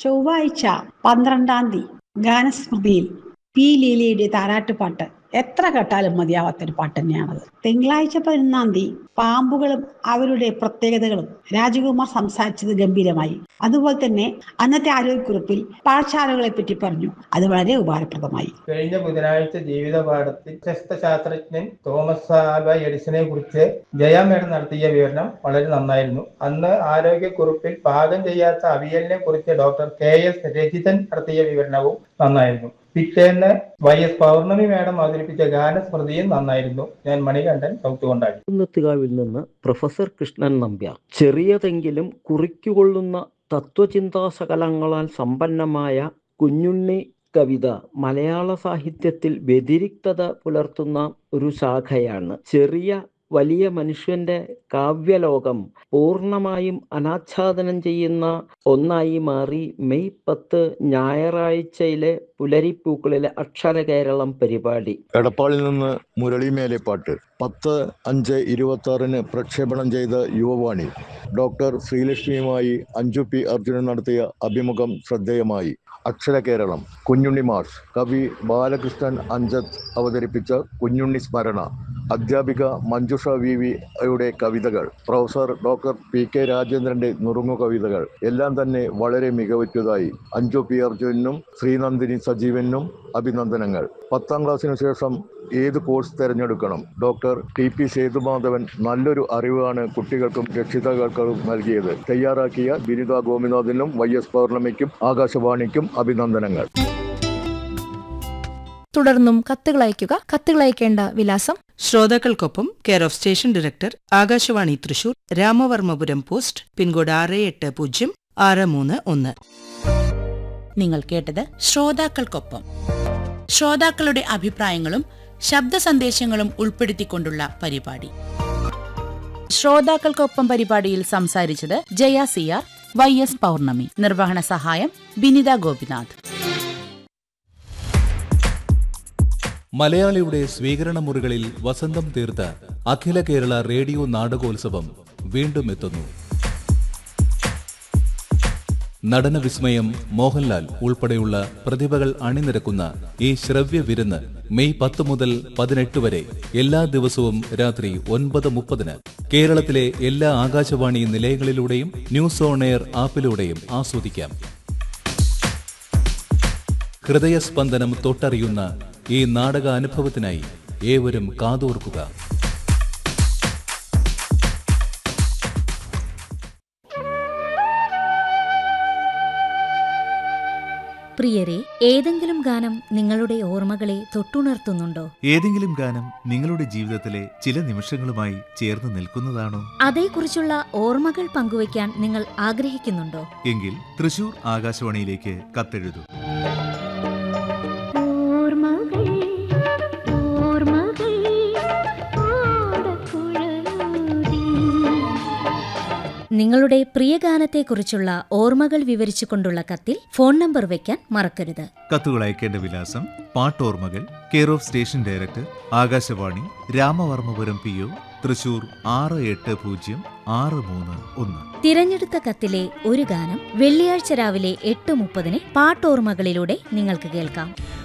ചൊവ്വാഴ്ച പന്ത്രണ്ടാം തീയതി ഗാനസ്മൃതിയിൽ പി ലീലയുടെ താരാട്ടുപാട്ട് എത്ര കേട്ടാലും മതിയാവാത്തൊരു പാട്ട് തന്നെയാണത് തിങ്കളാഴ്ച പതിനൊന്നാം തീയതി പാമ്പുകളും അവരുടെ പ്രത്യേകതകളും രാജകുമാർ സംസാരിച്ചത് ഗംഭീരമായി അതുപോലെ തന്നെ അന്നത്തെ ആരോഗ്യക്കുറിപ്പിൽ പാഠശാലകളെ പറ്റി പറഞ്ഞു അത് വളരെ ഉപകാരപ്രദമായി കഴിഞ്ഞ ബുധനാഴ്ച ജീവിത പാഠത്തിൽ പ്രശസ്ത ശാസ്ത്രജ്ഞൻ തോമസ് ആൽവ എഡിസനെ കുറിച്ച് ജയ മേഡം നടത്തിയ വിവരണം വളരെ നന്നായിരുന്നു അന്ന് ആരോഗ്യക്കുറിപ്പിൽ പാകം ചെയ്യാത്ത അവിയലിനെ കുറിച്ച് ഡോക്ടർ കെ എസ് രജിതൻ നടത്തിയ വിവരണവും നന്നായിരുന്നു പിറ്റേന്ന് വൈ എസ് പൗർണമി മേഡം അവതരിപ്പിച്ച ഗാനസ്മൃതിയും നന്നായിരുന്നു ഞാൻ മണികണ്ഠൻ സൗത്ത് കൊണ്ടാടി കുന്നത്തുകാവിൽ നിന്ന് പ്രൊഫസർ കൃഷ്ണൻ നമ്പ്യാർ ചെറിയതെങ്കിലും കുറിക്കുകൊള്ളുന്ന തത്വചിന്താശകലങ്ങളാൽ സമ്പന്നമായ കുഞ്ഞുണ്ണി കവിത മലയാള സാഹിത്യത്തിൽ വ്യതിരിക്തത പുലർത്തുന്ന ഒരു ശാഖയാണ് ചെറിയ വലിയ മനുഷ്യന്റെ കാവ്യലോകം പൂർണ്ണമായും അനാച്ഛാദനം ചെയ്യുന്ന ഒന്നായി മാറി മെയ് പത്ത് ഞായറാഴ്ചയിലെ പുലരിപ്പൂക്കളിലെ അക്ഷര കേരളം പരിപാടി എടപ്പാളിൽ നിന്ന് മുരളി മേലെപ്പാട്ട് പത്ത് അഞ്ച് ഇരുപത്തി ആറിന് പ്രക്ഷേപണം ചെയ്ത യുവവാണി ഡോക്ടർ ശ്രീലക്ഷ്മിയുമായി അഞ്ജു പി അർജുനൻ നടത്തിയ അഭിമുഖം ശ്രദ്ധേയമായി അക്ഷര കേരളം കുഞ്ഞുണ്ണി മാഷ് കവി ബാലകൃഷ്ണൻ അഞ്ചത്ത് അവതരിപ്പിച്ച കുഞ്ഞുണ്ണി സ്മരണ അധ്യാപിക മഞ്ജുഷ വി വിയുടെ കവിതകൾ പ്രൊഫസർ ഡോക്ടർ പി കെ രാജേന്ദ്രന്റെ നുറുങ്ങു കവിതകൾ എല്ലാം തന്നെ വളരെ മികവുറ്റതായി അഞ്ജു പി അർജുനും ശ്രീനന്ദിനി സജീവനും അഭിനന്ദനങ്ങൾ പത്താം ക്ലാസ്സിനു ശേഷം ഏത് കോഴ്സ് തിരഞ്ഞെടുക്കണം ഡോക്ടർ ടി പി സേതുമാധവൻ നല്ലൊരു അറിവാണ് കുട്ടികൾക്കും രക്ഷിതാക്കൾക്കും നൽകിയത് തയ്യാറാക്കിയ ബിരുദ ഗോപിനാഥിനും വൈ എസ് പൗർണമിക്കും ആകാശവാണിക്കും അഭിനന്ദനങ്ങൾ തുടർന്നും കത്തുകൾ അയയ്ക്കുക കത്തുകൾ അയക്കേണ്ട വിലാസം ശ്രോതാക്കൾക്കൊപ്പം care of station director Akashvani Thrissur Ramavarmapuram post pin code ആറ് എട്ട് പൂജ്യം ആറ് മൂന്ന് ഒന്ന് നിങ്ങൾ കേട്ടത് ശ്രോതാക്കൾക്കൊപ്പം ശ്രോതാക്കളുടെ അഭിപ്രായങ്ങളും ശബ്ദ സന്ദേശങ്ങളും ഉൾപ്പെടുത്തിക്കൊണ്ടുള്ള പരിപാടി ശ്രോതാക്കൾക്കൊപ്പം പരിപാടിയിൽ സംസാരിച്ചത് Jaya CR Y S Pournami നിർവഹണ സഹായം ബിനിത ഗോപിനാഥ് മലയാളിയുടെ സ്വീകരണ മുറികളിൽ വസന്തം തീർത്ത അഖില കേരള റേഡിയോ നാടകോത്സവം വീണ്ടും എത്തുന്നു നടന വിസ്മയം മോഹൻലാൽ ഉൾപ്പെടെയുള്ള പ്രതിഭകൾ അണിനിരക്കുന്ന ഈ ശ്രവ്യ വിരുന്ന് മെയ് പത്ത് മുതൽ പതിനെട്ട് വരെ എല്ലാ ദിവസവും രാത്രി ഒൻപത് മുപ്പതിന് കേരളത്തിലെ എല്ലാ ആകാശവാണി നിലയങ്ങളിലൂടെയും ന്യൂസ് ഓൺ എയർ ആപ്പിലൂടെയും ആസ്വദിക്കാം ഹൃദയസ്പന്ദനം തൊട്ടറിയുന്ന ഈ നാടക അനുഭവത്തിനായി ഏവരും കാതോർക്കുക പ്രിയരെ ഏതെങ്കിലും ഗാനം നിങ്ങളുടെ ഓർമ്മകളെ തൊട്ടുണർത്തുന്നുണ്ടോ ഏതെങ്കിലും ഗാനം നിങ്ങളുടെ ജീവിതത്തിലെ ചില നിമിഷങ്ങളുമായി ചേർന്ന് നിൽക്കുന്നതാണോ അതേക്കുറിച്ചുള്ള ഓർമ്മകൾ പങ്കുവയ്ക്കാൻ നിങ്ങൾ ആഗ്രഹിക്കുന്നുണ്ടോ എങ്കിൽ തൃശൂർ ആകാശവാണിയിലേക്ക് കത്തെഴുതൂ ഓർമ്മകൾ ഓർമ്മകൾ നിങ്ങളുടെ പ്രിയ ഗാനത്തെക്കുറിച്ചുള്ള ഓർമ്മകൾ വിവരിച്ചുകൊണ്ടുള്ള കത്തിൽ ഫോൺ നമ്പർ വയ്ക്കാൻ മറക്കരുത് കത്തുകൾ അയക്കേണ്ട വിലാസം പാട്ടോർമ്മകൾ care of station director Akashvani Ramavarmapuram P O Thrissur ആറ് എട്ട് പൂജ്യം ആറ് മൂന്ന് ഒന്ന് തിരഞ്ഞെടുത്ത കത്തിലെ ഒരു ഗാനം വെള്ളിയാഴ്ച രാവിലെ എട്ട് മുപ്പതിന് പാട്ടോർമ്മകളിലൂടെ നിങ്ങൾക്ക് കേൾക്കാം